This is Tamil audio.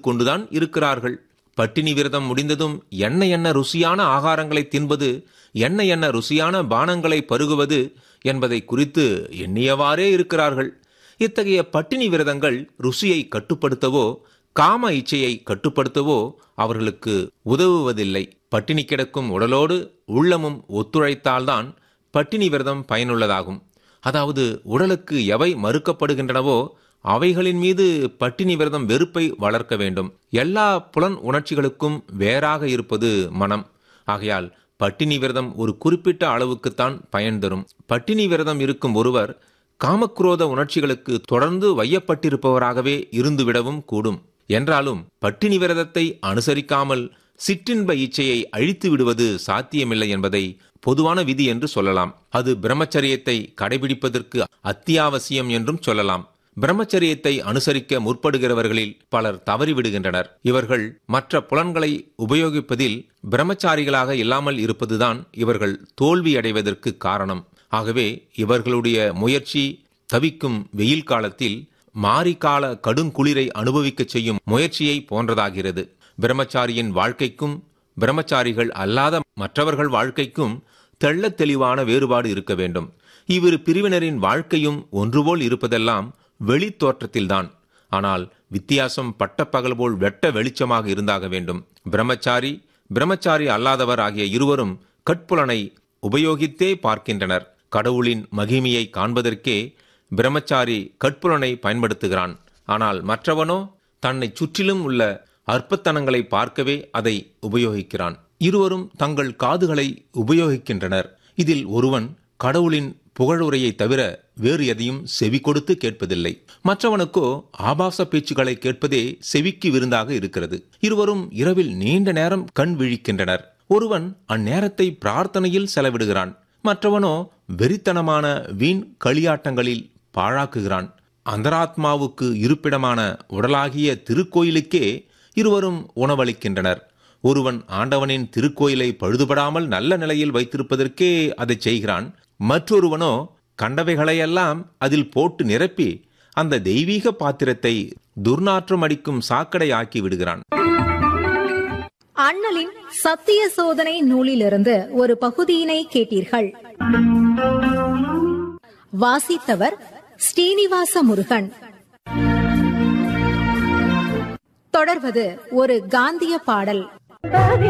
கொண்டுதான் இருக்கிறார்கள் பட்டினி விரதம் முடிந்ததும் என்ன என்ன ருசியான ஆகாரங்களை தின்பது என்ன என்ன ருசியான பானங்களை பருகுவது என்பதை குறித்து எண்ணியவாறே இருக்கிறார்கள் இத்தகைய பட்டினி விரதங்கள் ருசியை கட்டுப்படுத்தவோ காம இச்சையை கட்டுப்படுத்தவோ அவர்களுக்கு உதவுவதில்லை பட்டினி கிடக்கும் உடலோடு உள்ளமும் ஒத்துழைத்தால்தான் பட்டினி விரதம் பயனுள்ளதாகும் அதாவது உடலுக்கு எவை மறுக்கப்படுகின்றனவோ அவைகளின் மீது பட்டினி விரதம் வெறுப்பை வளர்க்க வேண்டும் எல்லா புலன் உணர்ச்சிகளுக்கும் வேறாக இருப்பது மனம் ஆகையால் பட்டினி விரதம் ஒரு குறிப்பிட்ட அளவுக்குத்தான் பயன் தரும் பட்டினி விரதம் இருக்கும் ஒருவர் காமக்ரோத உணர்ச்சிகளுக்கு தொடர்ந்து வையப்பட்டிருப்பவராகவே இருந்துவிடவும் கூடும் என்றாலும் பட்டினி விரதத்தை அனுசரிக்காமல் சிற்றின்ப இச்சையை அழித்து விடுவது சாத்தியமில்லை என்பதை பொதுவான விதி என்று சொல்லலாம் அது பிரம்மச்சரியத்தை கடைபிடிப்பதற்கு அத்தியாவசியம் என்றும் சொல்லலாம் பிரம்மச்சரியத்தை அனுசரிக்க முற்படுகிறவர்களில் பலர் தவறிவிடுகின்றனர் இவர்கள் மற்ற புலன்களை உபயோகிப்பதில் பிரம்மச்சாரிகளாக இல்லாமல் இருப்பதுதான் இவர்கள் தோல்வியடைவதற்கு காரணம் ஆகவே இவர்களுடைய முயற்சி தவிக்கும் வெயில் காலத்தில் மாரிக்கால கடுங்குளிரை அனுபவிக்கச் செய்யும் முயற்சியை போன்றதாகிறது பிரம்மச்சாரியின் வாழ்க்கைக்கும் பிரம்மச்சாரிகள் அல்லாத மற்றவர்கள் வாழ்க்கைக்கும் தெள்ளத் தெளிவான வேறுபாடு இருக்க வேண்டும் இவ்விரு பிரிவினரின் வாழ்க்கையும் ஒன்றுபோல் இருப்பதெல்லாம் வெளி தோற்றத்தில்தான் ஆனால் வித்தியாசம் பட்டப்பகல் போல் வெட்ட வெளிச்சமாக இருந்தாக வேண்டும் பிரம்மச்சாரி பிரம்மச்சாரி அல்லாதவர் ஆகிய இருவரும் கட்புலனை உபயோகித்தே பார்க்கின்றனர் கடவுளின் மகிமையை காண்பதற்கே பிரம்மச்சாரி கட்புலனை பயன்படுத்துகிறான் ஆனால் மற்றவனோ தன்னை சுற்றிலும் உள்ள அற்பத்தனங்களை பார்க்கவே அதை உபயோகிக்கிறான் இருவரும் தங்கள் காதுகளை உபயோகிக்கின்றனர் இதில் ஒருவன் கடவுளின் புகழுரையை தவிர வேறு எதையும் செவி கொடுத்து கேட்பதில்லை மற்றவனுக்கோ ஆபாச பேச்சுக்களை கேட்பதே செவிக்கு விருந்தாக இருக்கிறது இருவரும் இரவில் நீண்ட நேரம் கண் விழிக்கின்றனர் ஒருவன் அந்நேரத்தை பிரார்த்தனையில் செலவிடுகிறான் மற்றவனோ வெறித்தனமான வீண் களியாட்டங்களில் பாழாக்குகிறான் அந்தராத்மாவுக்கு இருப்பிடமான உடலாகிய திருக்கோயிலுக்கே இருவரும் உணவளிக்கின்றனர் ஒருவன் ஆண்டவனின் திருக்கோயிலை பழுதுபடாமல் நல்ல நிலையில் வைத்திருப்பதற்கே அதை செய்கிறான் மற்றொருவனோ கண்டவைகளையெல்லாம் அதில் போட்டு நிரப்பி அந்த தெய்வீக பாத்திரத்தை துர்நாற்றம் அடிக்கும் சாக்கடை ஆக்கி விடுகிறான் அண்ணலின் சத்திய சோதனை நூலிலிருந்து ஒரு பகுதியினை கேட்டீர்கள் வாசித்தவர் ஸ்ரீனிவாச முருகன் தொடர்வது ஒரு காந்திய பாடல்